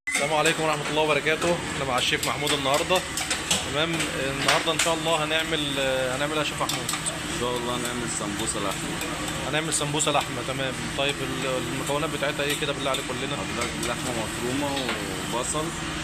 السلام عليكم ورحمة الله وبركاته احنا مع الشيف محمود النهاردة تمام النهاردة ان شاء الله هنعمل هنعمل ايه يا شيف محمود ان شاء الله نعمل سمبوسه لحمه هنعمل سمبوسة لحمة تمام طيب ال- المكونات بتاعتها ايه كده بالله عليك كلنا حضرتك لحمه مفرومه وبصل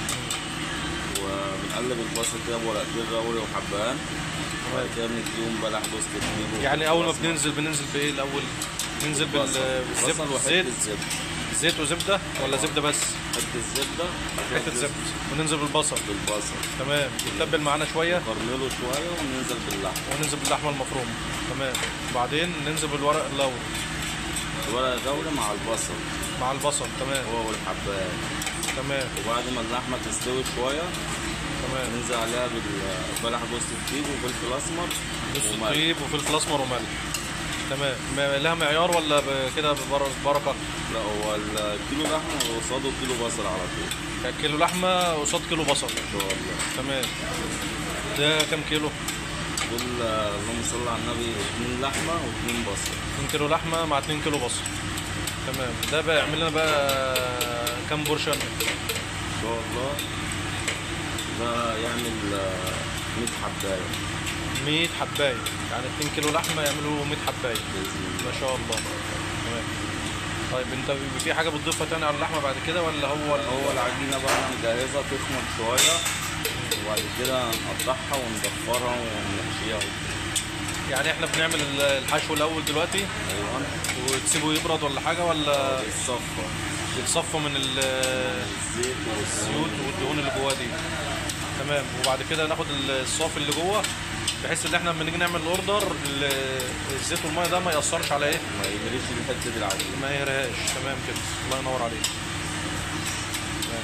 وبنقلب البصل كده بورقتين راولي وحبهان وبعد كده بنديهم بلح جوز الطيب يعني اول ما بننزل بننزل بايه الاول ننزل بال- بصل بالزبدة وحته زيت زبده زيت وزبدة ولا زبدة بس حته زبده حتة زبدة وننزل بالبصل بالبصل تمام يتبل معانا شوية نكرمله شويه وننزل باللحمه وننزل باللحمة المفرومة تمام وبعدين ننزل بالورق اللوري الورق الراولي مع البصل مع البصل تمام هو والحبهان تمام وبعد ما اللحمه تستوي شويه تمام ننزل عليها بالبلح جوز الطيب وفلفل اسمر جوز وملح. الطيب وفلفل اسمر وملح تمام ما- لها معيار ولا ب- كده ببر- بركه لا هو الكيلو لحمه قصاده كيلو بصل على طول يعني كيلو لحمه قصاد كيلو بصل ان شاء الله تمام ده كام كيلو دول آه، اللهم صل على النبي اتنين لحمه واتنين بصل 2 كيلو لحمه مع 2 كيلو بصل تمام ده بقى يعمل لنا بقى كام بورشن ان شاء الله ده يعمل آه، 100 حبايه 100 حبايه يعني 2 كيلو لحمه يعملوا 100 حبايه باذن الله ما شاء الله تمام طيب انت بيبقى في حاجه بتضيفها تاني على اللحمه بعد كده ولا هو ال- هو العجينه بقى نجهزها تخمر شويه وبعد كده نقطعها ونضفرها ونحشيها يعني احنا بنعمل ال- الحشو الاول دلوقتي ايوه وتسيبه يبرد ولا حاجه ولا الصفه يتصفى من ال- الزيت الزيوت والدهون اللي جواه دي تمام وبعد كده ناخد الصافي اللي جوه بحيث ان احنا لما نيجي نعمل الاوردر ال- الزيت والميه ده ما ياثرش على ايه ما يجريش حته العجينه ما يهرهاش تمام كده الله ينور عليك تمام.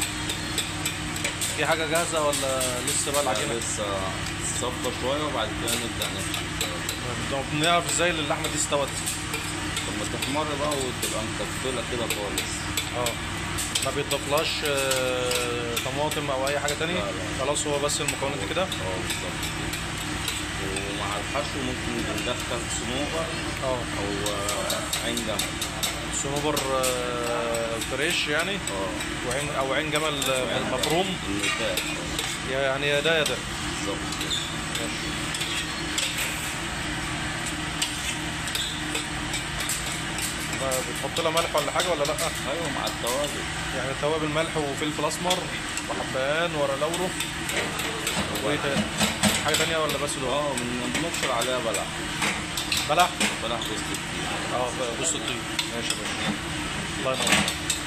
في حاجه جاهزه ولا لسه بقى العجينه لسه الصفه شويه وبعد كده نبدا نحشي تمام. طب بنعرف ازاي ان اللحمه دي استوت لما تحمر بقى وتبقى مكفله كده خالص اه ما بيضافلهاش آه، طماطم او اي حاجه تاني لا، لا. خلاص هو بس المكونات دي كده اه بالظبط ومع الحشو ممكن ندخل صنوبر اه او آه، عين جمل صنوبر آه، فريش يعني اه وعين او عين جمل آه، مفروم النتاج يعني يا ده يا ده بالظبط كده. ماشي ما بتحط لها ملح ولا حاجه ولا لا ايوه مع التوابل يعني توابل ملح وفلفل اسمر وحبهان ورق لورو وايه تاني حاجه تانية ولا بس دول اه بن- بنبشر عليها بلح بلح بلح جوز الطيب اه بص الطيب ماشي يا باشا الله ينور